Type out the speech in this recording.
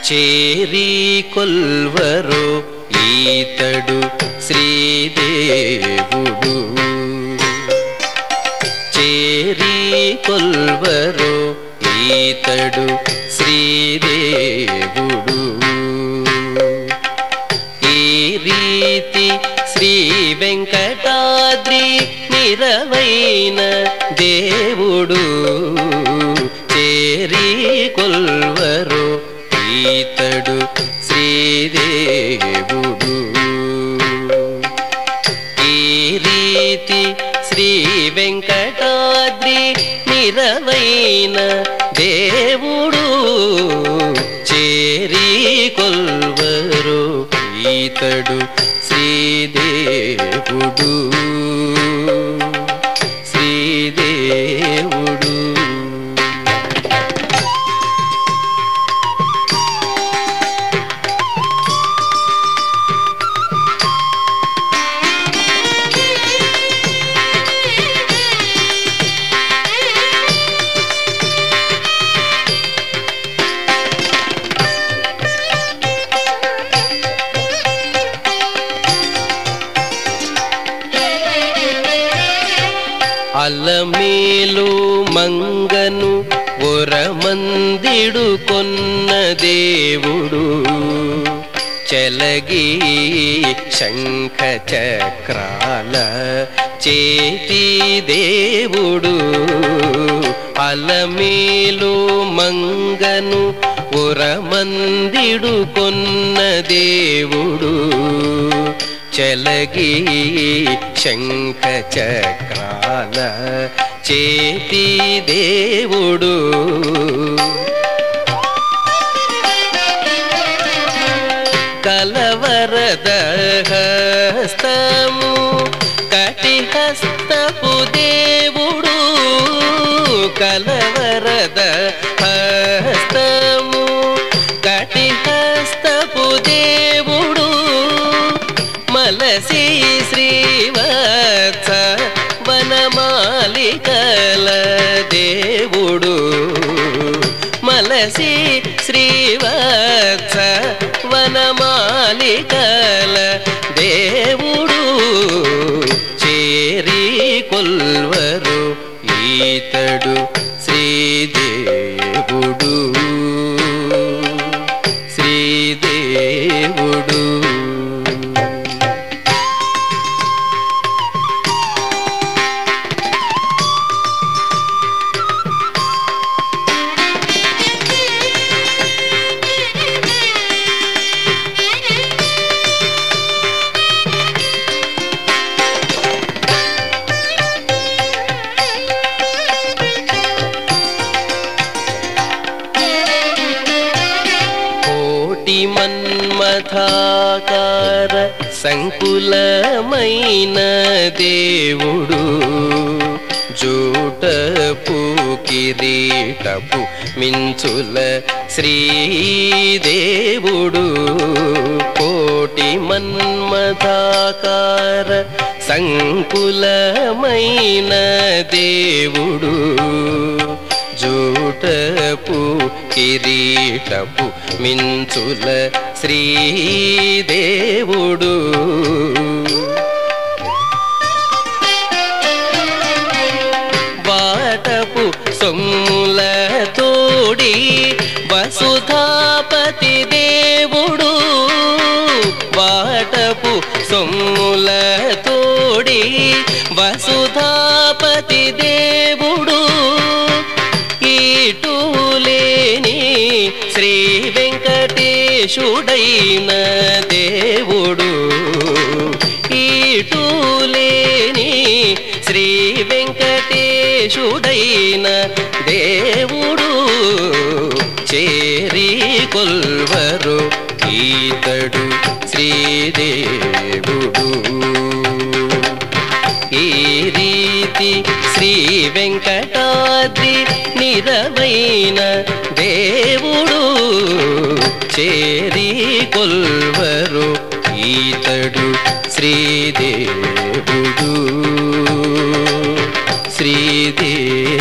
చేరి కొల్వరో ఈతడు శ్రీదేవుడు చేరి కొల్వరో ఈతడు శ్రీదేవుడు ఈ రీతి శ్రీ వెంకటాద్రి నిరవైన దేవుడు చేరి కొల్వరు ఈతడు శ్రీదేవుడు ఈ రీతి శ్రీ వెంకటాద్రి నిరవైన దేవుడు చేరి కొల్వరు ఈతడు శ్రీదేవుడు శ్రీదేవుడు అలమేలు మంగను ఒరమందిడు కొన్న దేవుడు చెలగి శంఖ చక్రాల చేతి దేవుడు అలమేలు మంగను ఉరమందిడు కొన్న దేవుడు చెలగి శంఖ చక్రాల చేతి దేవుడు కలవరద హస్తము కటిహస్తపు దేవుడు కలవరద హస్తము కటిహస్తపు దేవుడు మలసి శ్రీవత్స వనమాలికల దేవుడు మలసి శ్రీవత్స వనమాలికల దేవుడు చేరి కొల్వరు ఈతడు శ్రీదేవుడు శ్రీదేవుడు కోటి మన్మథాకార సంకులమైన దేవుడు జూటపు కిరీటపు మించుల శ్రీదేవుడు కోటి మన్మథాకార సంకులమైన దేవుడు జూటపు కిరీటపు మించుల శ్రీదేవుడు వాటపు సొమ్ముల తోడి వసుధాపతి దేవుడు వాటపు సొమ్ముల తోడి వసుధాపతి దేవుడు ఈటూలేని శ్రీ వెంకటేశుడైన దేవుడు ఈటూలేని శ్రీ వెంకటేశుడైన దేవుడు చేరి కొల్వరు ఈతడు శ్రీదేవుడు ఈ రీతి శ్రీ వెంకటాద్రి నిరవైన దేవుడు చేరి కొల్వరు ఈతడు శ్రీదేవుడు శ్రీదేవుడు